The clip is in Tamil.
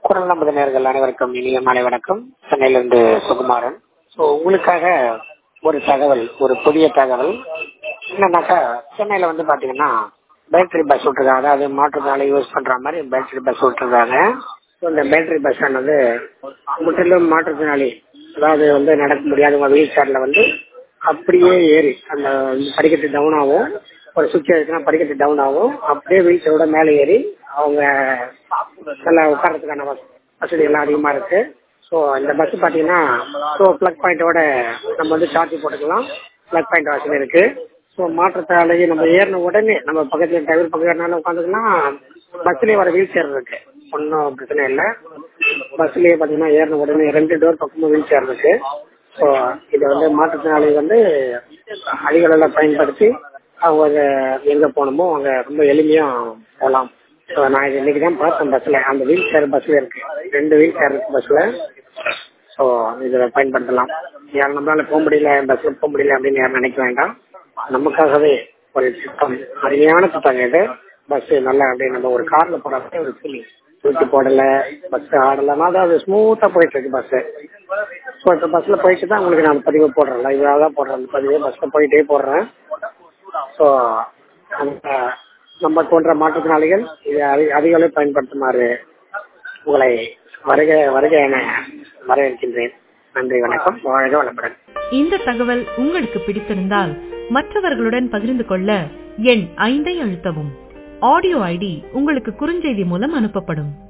குரல் நமது நேர்கள் அனைவருக்கும் இனிய மாலை வணக்கம் சென்னையிலிருந்து சுகுமாரன் ஸோ உங்களுக்காக ஒரு தகவல் ஒரு புதிய தகவல் என்னன்னாக்கா சென்னையில வந்து பாத்தீங்கன்னா பேட்டரி பஸ் விட்டுருக்காங்க அதாவது மாற்றுத்திறனாளி யூஸ் பண்ற மாதிரி பேட்டரி பஸ் விட்டுருக்காங்க ஸோ இந்த பேட்டரி பஸ் ஆனது முற்றிலும் மாற்றுத்திறனாளி அதாவது வந்து நடக்க முடியாதவங்க வீல் சேர்ல வந்து அப்படியே ஏறி அந்த படிக்கட்டு டவுன் ஆகும் ஒரு சுவிட்ச் எடுத்துனா படிக்கட்டு டவுன் ஆகும் அப்படியே வீல் சேரோட மேலே ஏறி அவங்க நல்லா உட்கார்றதுக்கான வச- வசதி எல்லாம் அதிகமா இருக்கு ஸோ இந்த பஸ் பார்த்தீங்கன்னா ஸோ ப்ளக் பாயிண்டோட நம்ம வந்து சார்ஜ் போட்டுக்கலாம் ப்ளக் பாயிண்ட் வசதி இருக்கு ஸோ மாற்றத்தாலேயே நம்ம ஏறின உடனே நம்ம பக்கத்துல டிரைவர் பக்கத்துல உட்காந்துக்கலாம் பஸ்லயே வர வீல் சேர் இருக்கு ஒன்றும் பிரச்சனை இல்லை பஸ்லயே பார்த்தீங்கன்னா ஏறின உடனே ரெண்டு டோர் பக்கமும் வீல் சேர் இருக்கு ஸோ இதை வந்து மாற்றுத்திறனாளி வந்து அதிக அளவில் பயன்படுத்தி அவங்க அதை எங்க போகணுமோ அங்க ரொம்ப எளிமையா போகலாம் ஸோ நான் இது இன்னைக்கு தான் பார்த்தேன் பஸ்ல அந்த வீல் சேர் பஸ்ல இருக்கு ரெண்டு வீல் சேர் இருக்கு பஸ்ல ஸோ இதில் பயன்படுத்தலாம் யாரும் நம்மளால போக முடியல பஸ்ல போக முடியல அப்படின்னு யாரும் நினைக்க வேண்டாம் நமக்காகவே ஒரு திட்டம் அருமையான திட்டம் இது பஸ் நல்லா அப்படியே நம்ம ஒரு கார்ல போற மாதிரி ஒரு ஃபீலிங் தூக்கி போடல பஸ் ஆடலன்னா அதாவது ஸ்மூத்தா போயிட்டு இருக்கு பஸ் ஸோ இப்போ பஸ்ல போயிட்டு தான் உங்களுக்கு நான் பதிவு போடுறேன் லைவாக தான் போடுறேன் அந்த பதிவு பஸ்ல போயிட்டே போடுறேன் ஸோ அந்த நம்ம போன்ற மாற்றுத்திறனாளிகள் இதை அதிக அதிக அளவு பயன்படுத்துமாறு உங்களை வருக வருக என வரவேற்கின்றேன் நன்றி வணக்கம் வாழ்க வளமுடன் இந்த தகவல் உங்களுக்கு பிடித்திருந்தால் மற்றவர்களுடன் பகிர்ந்து கொள்ள எண் ஐந்தை அழுத்தவும் ஆடியோ ஐடி உங்களுக்கு குறுஞ்செய்தி மூலம் அனுப்பப்படும்